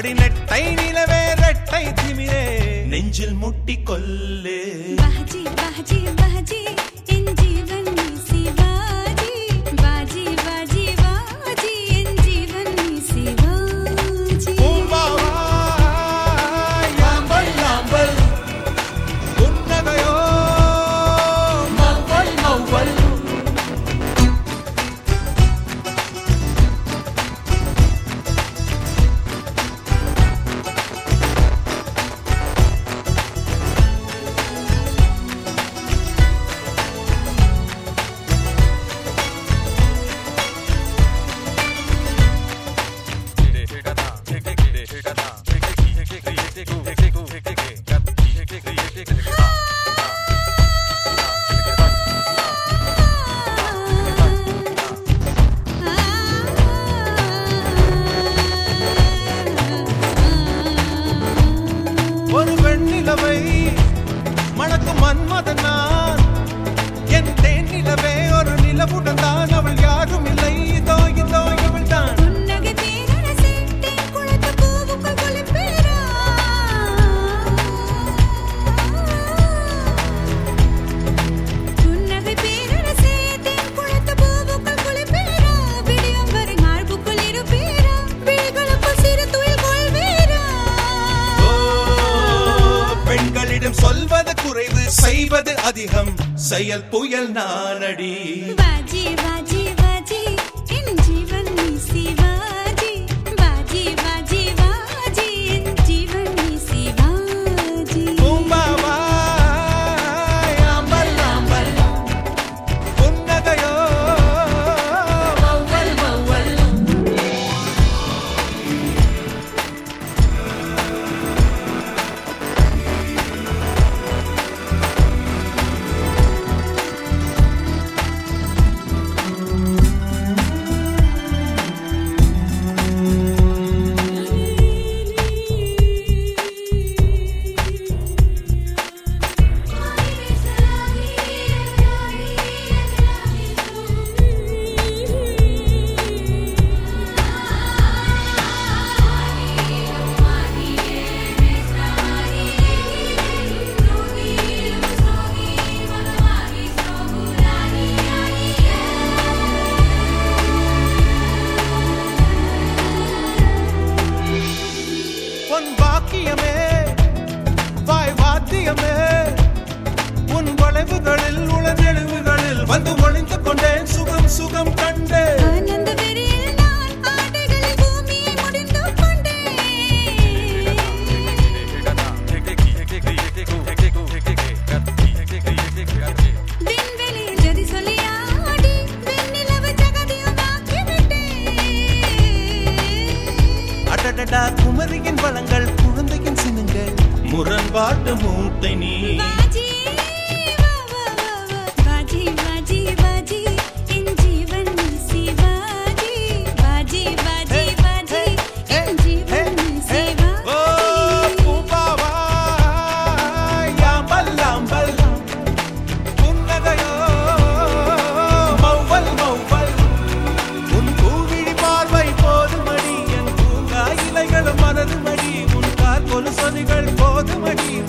அடி நெட்டை நிலவே ரெட்டை திமிரே நெஞ்சில் முட்டி கொல்லு बाजी बाजी बाजी इन जीवन में शिवाजी बाजी बाजी बाजी इन जीवन में शिवाजी பூம்பாவாய் யாம்பல் யாம்பல் புன்னகையோ மௌவல் மௌவல் ஒரு வெண்ணிலவை மணக்கும் மன்மதன் நான் என் தேன் நிலவே ஒரு நிலவுடன் தான் அவள் யாரும் இல்லை இதோ இதோ இவள் தான் புன்னகை தேனன சேட்டை குளத்து பூவுக்குள் குளிப்பேரா புன்னகை பேரன சேட்டை குளத்து பூவுக்குள் குளிப்பேரா விடியும் வரை மார்புக்குள் இருப்பேரா விழிகளுக்குள் சிறு துயில் கொள்வேரா ஓ, பெண்களிடம் சொல்வது குறைவு செய்வது அதிகம் செயல் புயல் நானடி बाजी बाजी बाजी इन जीवन में शिवाजी बाजी बाजी बाजी इन जीवन में शिवाजी பூம்பாவாய் ஆம்பல் ஆம்பல் புன்னகையோ மௌவல் மௌவல் உன் வாக்கியமே வாய் வாத்தியமே உன் வளைவுகளில் உளநெழுவுகளில் வந்து ஒளிந்து கொண்டேன் சுகம் சுகம் கண்டேன் ஆனந்த வெறியில் நான் ஆடைகளில் பூமியை முடிந்து கொண்டேன் விண்வெளியில் ஜதி சொல்லி ஆடி வெண்ணிலவு ஜகதியும் ஆக்கிவிட்டேன் அடடடா குமரியின் வளங்கள் குழந்தையின் சினுங்கள் முரண்பாட்டு மூட்டை நீ बाजी वा वा वा वा बाजी बाजी बाजी इन जीवन में शिवाजी बाजी बाजी बाजी इन जीवन में ஓ शिवाजी பூம்பாவாய் யாம்பல் யாம்பல் புன்னகையோ மௌவல் மௌவல் உன் பூவிழி பார்வை போதுமடி என் பூங்கா இலைகளும் மலருமடி உன் கால் கொலு சொதிகள் போதுமடி